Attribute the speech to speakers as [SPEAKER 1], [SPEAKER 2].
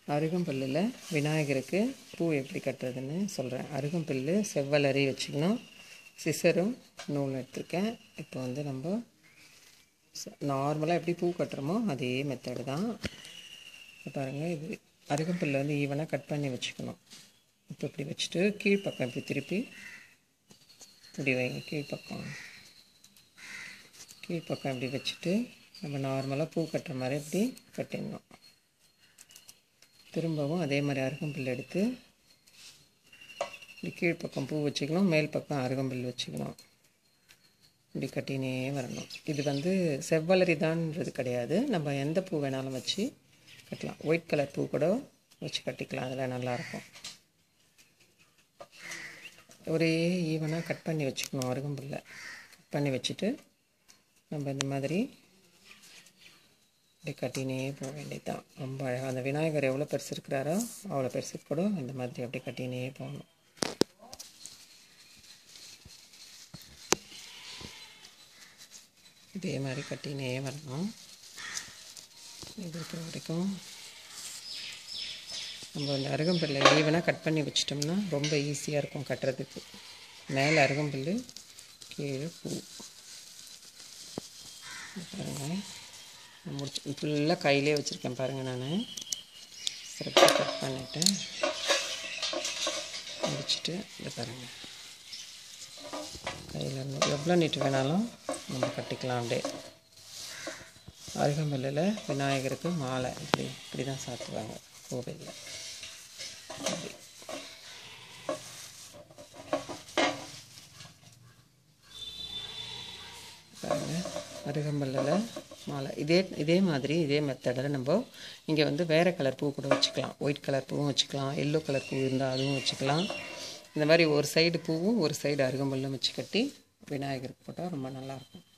[SPEAKER 1] அருகம்புல்லில் விநாயகருக்கு பூ எப்படி கட்டுறதுன்னு சொல்கிறேன் அருகம்புல் செவ்வலரி வச்சுக்கணும் சிசரும் நூல் எடுத்திருக்கேன் இப்போ வந்து நம்ம நார்மலாக எப்படி பூ கட்டுறோமோ அதே மெத்தடு தான் இப்போ பாருங்கள் இது அருகம்புல்லை வந்து ஈவனாக கட் பண்ணி வச்சுக்கணும் இப்போ இப்படி வச்சுட்டு கீழ்ப்பக்கம் இப்படி திருப்பி இப்படி வைங்க கீழ்ப்பக்கம் கீழ்ப்பக்கம் இப்படி வச்சுட்டு நம்ம நார்மலாக பூ கட்டுற மாதிரி இப்படி கட்டிடணும் திரும்பவும் அதே மாதிரி அருகம்புல் எடுத்து இப்படி கீழ்ப்பக்கம் பூ வச்சுக்கணும் மேல் பக்கம் அருகம்புல் வச்சுக்கணும் இப்படி கட்டினே வரணும் இது வந்து செவ்வலரி தான்ன்றது கிடையாது நம்ம எந்த பூ வேணாலும் வச்சு கட்டலாம் ஒயிட் கலர் பூ கூட வச்சு கட்டிக்கலாம் அதில் நல்லாயிருக்கும் ஒரே ஈவனாக கட் பண்ணி வச்சுக்கணும் அருகம்புல்லை கட் பண்ணி வச்சுட்டு நம்ம இந்த மாதிரி இப்படி கட்டினே போக வேண்டியது தான் ரொம்ப அழகாக அந்த விநாயகர் எவ்வளோ பெருசு இருக்கிறாரோ அவ்வளோ பெருசு கூட இந்த மாதிரி அப்படி கட்டினே போகணும் இதே மாதிரி கட்டினே வரணும் இது இருக்கிற வரைக்கும் நம்ம அந்த அருகம்புல்லை ஈவனாக கட் பண்ணி வச்சிட்டோம்னா ரொம்ப ஈஸியாக இருக்கும் கட்டுறதுக்கு மேலே அருகம்புல் கீழே பூ பாருங்கள் முடிச்சு ஃபுல்லாக கையிலே வச்சுருக்கேன் பாருங்கள் நான் சிறப்பாக கட் பண்ணிவிட்டேன் முடிச்சுட்டு இதை பாருங்கள் கையில் எவ்வளோ நீட்டு வேணாலும் நம்ம கட்டிக்கலாம் அப்படியே அருகம்புல்லில் விநாயகருக்கு மாலை இப்படி இப்படி தான் சாத்துவாங்க கோவிலில் இப்படி பாருங்கள் அருகம்புல்லில் மாலை இதே இதே மாதிரி இதே மெத்தடில் நம்ம இங்கே வந்து வேறு கலர் பூ கூட வச்சுக்கலாம் ஒயிட் கலர் பூவும் வச்சுக்கலாம் எல்லோ கலர் பூ இருந்தால் அதுவும் வச்சுக்கலாம் இந்த மாதிரி ஒரு சைடு பூவும் ஒரு சைடு அருகம்புல்லும் வச்சு கட்டி விநாயகருக்கு போட்டால் ரொம்ப நல்லாயிருக்கும்